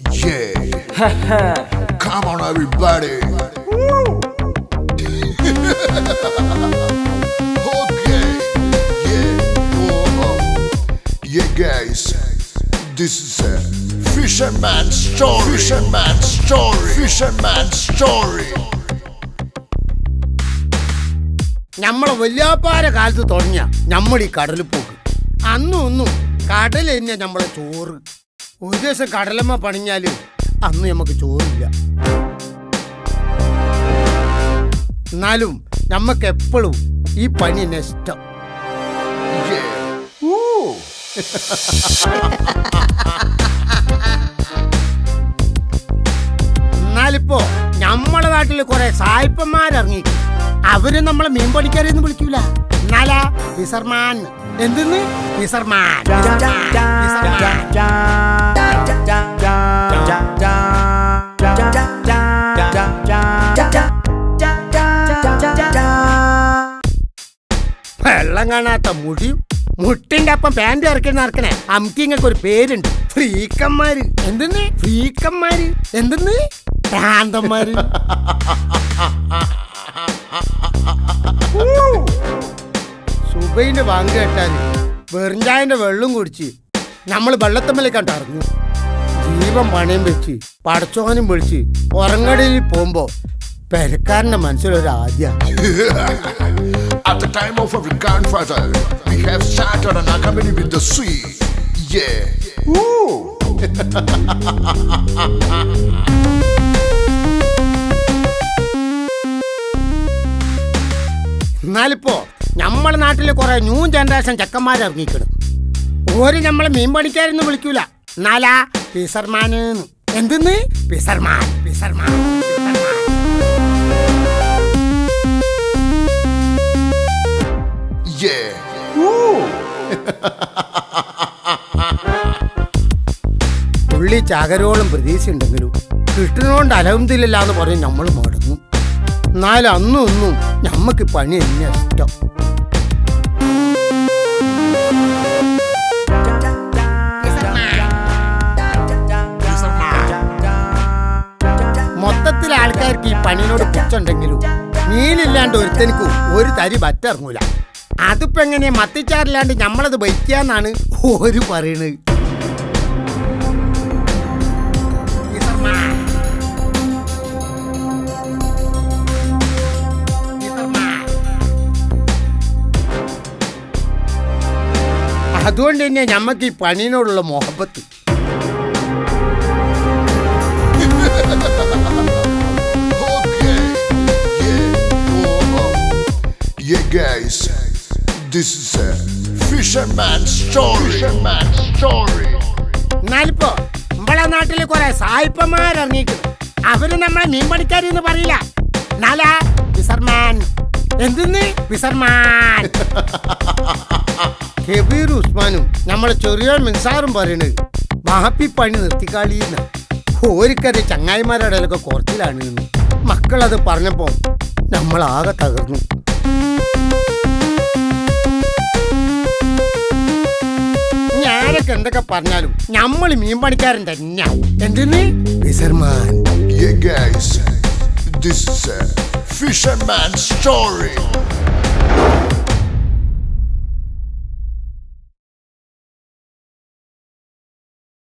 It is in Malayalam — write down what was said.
Yeah. Come on, everybody. okay. Yeah. Oh, yeah, guys. This is a fisherman's story. Fisherman's story. Fisherman's story. നമ്മളെ വല്യാപ്പാര കാലത്ത് തുടങ്ങിയ നമ്മൾ ഈ കടലിൽ പോക്ക് അന്നും ഒന്നും കടൽ തന്നെ നമ്മളെ ചോറ് ഒരു ദിവസം കടലമ്മ പണിഞ്ഞാല് അന്ന് നമുക്ക് ചോറില്ല എന്നാലും നമുക്ക് എപ്പോഴും ഈ പണി തന്നെ ഇഷ്ടം Yeah. Woo. എന്നാലിപ്പോ നമ്മളെ നാട്ടിൽ കുറെ സായിപ്പന്മാരിറങ്ങി അവര് നമ്മളെ മീൻ പണിക്കാരെന്ന് വിളിക്കൂല എന്നാലാ ഫിസർമാൻ എന്തെന്ന് ഫിസർമാൻ ഫിസർമാൻ. വെള്ളം കാണാത്ത മുടിയും മുട്ടിന്റെ അപ്പം പാന്റ് ഇറക്കി നടക്കണേ അമ്മിങ്ങൾക്ക് ഒരു പേരുണ്ട് ഫ്രീക്കന്മാര് എന്തെന്ന് ഫ്രീക്കന്മാര് എന്തെന്ന് ഭ്രാന്തന്മാര് സുബൈന്റെ വാങ്ങ് കേട്ടാല് വെറിഞ്ചായന്റെ വെള്ളം കുടിച്ച് നമ്മൾ വെള്ളത്തമ്മലേക്ക് കണ്ട് ഇറങ്ങും ജീവൻ പണയം വെച്ച് പടച്ചോനും വിളിച്ച് ഉറങ്ങടയിൽ പോകുമ്പോ പെരക്കാരന്റെ മനസ്സിലൊരു ആദ്യ At the time of our grandfather, we have started an academy with the sea. Yeah. Woo. എന്നാലിപ്പോ നമ്മളെ നാട്ടില് കുറെ ന്യൂ ജനറേഷൻ ചെക്കന്മാർ ഇറങ്ങിക്കണം ഓര് നമ്മളെ മീൻ പണിക്കാരെന്ന് വിളിക്കൂല എന്നാലാ പിസർമാൻ എന്തെന്ന് പിസർമാൻ പിസർമാൻ പിസർമാൻ. Yeah. Woo. പുള്ളി ചകരോളം പ്രതീക്ഷയുണ്ടെങ്കിലും കിട്ടുന്നോണ്ട് അലഹമില്ല എന്ന് പറഞ്ഞ് നമ്മൾ മടങ്ങും എന്നാലും അന്നും ഒന്നും ഞമ്മക്ക് പണി തന്നെ ഇഷ്ടം മൊത്തത്തിൽ ആൾക്കാർക്ക് ഈ പണിയോട് പുച്ഛുണ്ടെങ്കിലും മീനില്ലാണ്ട് ഒരുത്തനിക്കും ഒരു തരി പറ്റിറങ്ങൂല അതിപ്പോ എങ്ങനെ മത്തിച്ചാറില്ലാണ്ട് നമ്മളത് വയ്ക്കാന്നാണ് ഒരു പറയണത് ഫിസർമാൻ. ഫിസർമാൻ. അതുകൊണ്ട് തന്നെ ഞമ്മക്ക് ഈ പണിയോടുള്ള മുഹബത്ത് Okay. Yeah. Oh, yeah, guys. This is a fisherman's story. Fisherman's story. എന്നാലിപ്പോ നമ്മളെ നാട്ടില് കുറെ സായിപ്പന്മാരിറങ്ങിക്കുന്നു അവര് നമ്മളെ മീൻ പണിക്കാരെന്ന് പറയില്ല എന്നാലാ ഫിസർമാൻ എന്തെന്ന് ഫിസർമാൻ കബീർ ഉസ്മാനും നമ്മളെ ചെറിയ മിൻസാറും പറയണത് മാപ്പി പണി നിർത്തിക്കാളിയെന്ന് ഓരിക്കറി ചങ്ങായിമാരുടെ ഇടയിലൊക്കെ കുറച്ചിലാണ് എന്ന് മക്കളത് പറഞ്ഞപ്പോ നമ്മളാകെ തകർന്നു ഞാനൊക്കെ എന്തൊക്കെ പറഞ്ഞാലും നമ്മൾ മീൻ പണിക്കാരൻ തന്നെയാ എന്തെന്ന് ഫിസർമാൻ Yeah, guys. This is a fisherman's story.